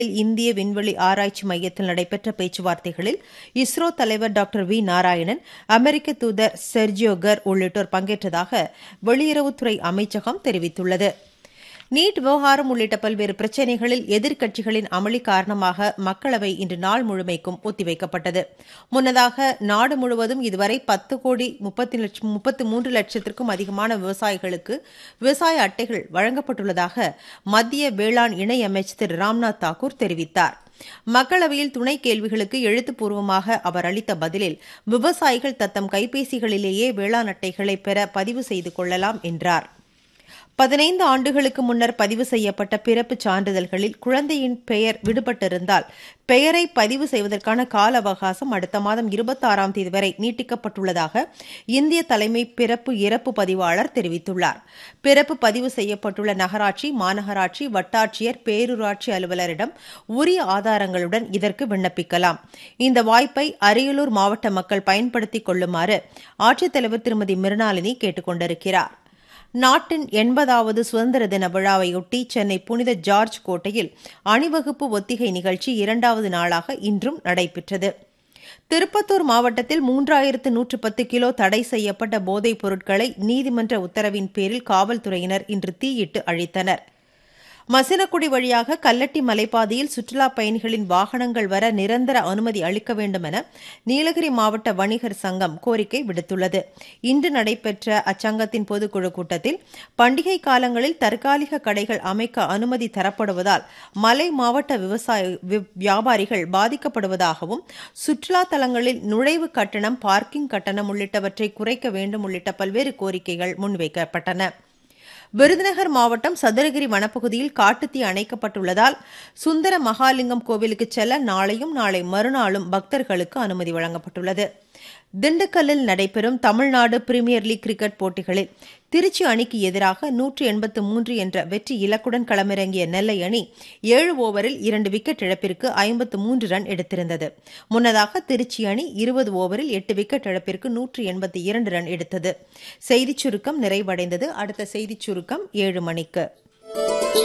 இந்திய விண்வெளி ஆராய்ச்சி மையத்தில் நடைபெற்ற பேச்சுவார்த்தைகளில் இஸ்ரோ தலைவர் டாக்டர் வி நாராயணன் அமெரிக்க தூதர் செர்ஜியோ கர் உள்ளிட்டோர் பங்கேற்றதாக வெளியுறவுத்துறை அமைச்சகம் தெரிவித்துள்ளது நீட் விவகாரம் உள்ளிட்ட பல்வேறு பிரச்சினைகளில் எதிர்க்கட்சிகளின் அமளி காரணமாக மக்களவை இன்று நாள் முழுமைக்கும் ஒத்திவைக்கப்பட்டது முன்னதாக நாடு முழுவதும் இதுவரை பத்து கோடி முப்பத்தி மூன்று லட்சத்திற்கும் அதிகமான விவசாயிகளுக்கு விவசாய அட்டைகள் வழங்கப்பட்டுள்ளதாக மத்திய வேளாண் இணையமைச்சர் திரு ராம்நாத் தாக்கூர் தெரிவித்தார் மக்களவையில் துணை கேள்விகளுக்கு எழுத்துப்பூர்வமாக அவர் அளித்த பதிலில் விவசாயிகள் தத்தம் கைபேசிகளிலேயே வேளாண் அட்டைகளை பெற பதிவு செய்து கொள்ளலாம் என்றார் பதினைந்து ஆண்டுகளுக்கு முன்னர் பதிவு செய்யப்பட்ட பிறப்புச் சான்றிதழ்களில் குழந்தையின் பெயர் விடுபட்டிருந்தால் பெயரை பதிவு செய்வதற்கான கால அவகாசம் அடுத்த மாதம் இருபத்தாறாம் தேதி வரை நீட்டிக்கப்பட்டுள்ளதாக இந்திய தலைமை பிறப்பு இறப்பு பதிவாளர் தெரிவித்துள்ளார் பிறப்பு பதிவு செய்யப்பட்டுள்ள நகராட்சி மாநகராட்சி வட்டாட்சியர் பேரூராட்சி அலுவலரிடம் உரிய ஆதாரங்களுடன் இதற்கு விண்ணப்பிக்கலாம் இந்த வாய்ப்பை அரியலூர் மாவட்ட மக்கள் பயன்படுத்திக் கொள்ளுமாறு ஆட்சித்தலைவர் திருமதி மிருணாளினி கேட்டுக் கொண்டிருக்கிறார் நாட்டின் எண்பதாவது சுதந்திர தின விழாவையொட்டி சென்னை புனித ஜார்ஜ் கோட்டையில் அணிவகுப்பு ஒத்திகை நிகழ்ச்சி இரண்டாவது நாளாக இன்றும் நடைபெற்றது திருப்பத்தூர் மாவட்டத்தில் மூன்றாயிரத்து நூற்று பத்து கிலோ தடை செய்யப்பட்ட போதைப் பொருட்களை நீதிமன்ற உத்தரவின் பேரில் காவல்துறையினர் இன்று தீயிட்டு அழித்தனர் மசினக்குடி வழியாக கல்லட்டி மலைப்பாதையில் சுற்றுலாப் பயணிகளின் வாகனங்கள் வர நிரந்தர அனுமதி அளிக்க வேண்டும் என நீலகிரி மாவட்ட வணிகர் சங்கம் கோரிக்கை விடுத்துள்ளது இன்று நடைபெற்ற அச்சங்கத்தின் பொதுக்குழு கூட்டத்தில் பண்டிகை காலங்களில் தற்காலிக கடைகள் அமைக்க அனுமதி தரப்படுவதால் மலை மாவட்ட விவசாய வியாபாரிகள் பாதிக்கப்படுவதாகவும் சுற்றுலா தலங்களில் நுழைவு கட்டணம் பார்க்கிங் கட்டணம் உள்ளிட்டவற்றை குறைக்க வேண்டும் உள்ளிட்ட பல்வேறு கோரிக்கைகள் முன்வைக்கப்பட்டன விருதுநகர் மாவட்டம் சதுரகிரி வனப்பகுதியில் காட்டுத்தீ அணைக்கப்பட்டுள்ளதால் சுந்தர மகாலிங்கம் கோவிலுக்கு செல்ல நாளையும் நாளை மறுநாளும் பக்தர்களுக்கு அனுமதி வழங்கப்பட்டுள்ளது திண்டுக்கல்லில் நடைபெறும் தமிழ்நாடு பிரீமியர் லீக் கிரிக்கெட் போட்டிகளில் திருச்சி அணிக்கு எதிராக நூற்று எண்பத்து மூன்று என்ற வெற்றி இலக்குடன் களமிறங்கிய நெல்லை அணி ஏழு ஓவரில் இரண்டு விக்கெட் இழப்பிற்கு ஐம்பத்து மூன்று ரன் எடுத்திருந்தது முன்னதாக திருச்சி அணி இருபது ஓவரில் எட்டு விக்கெட் இழப்பிற்கு நூற்று எண்பத்தி இரண்டு ரன் எடுத்தது செய்திச் சுருக்கம் நிறைவடைந்தது அடுத்த செய்திச் சுருக்கம் ஏழு மணிக்கு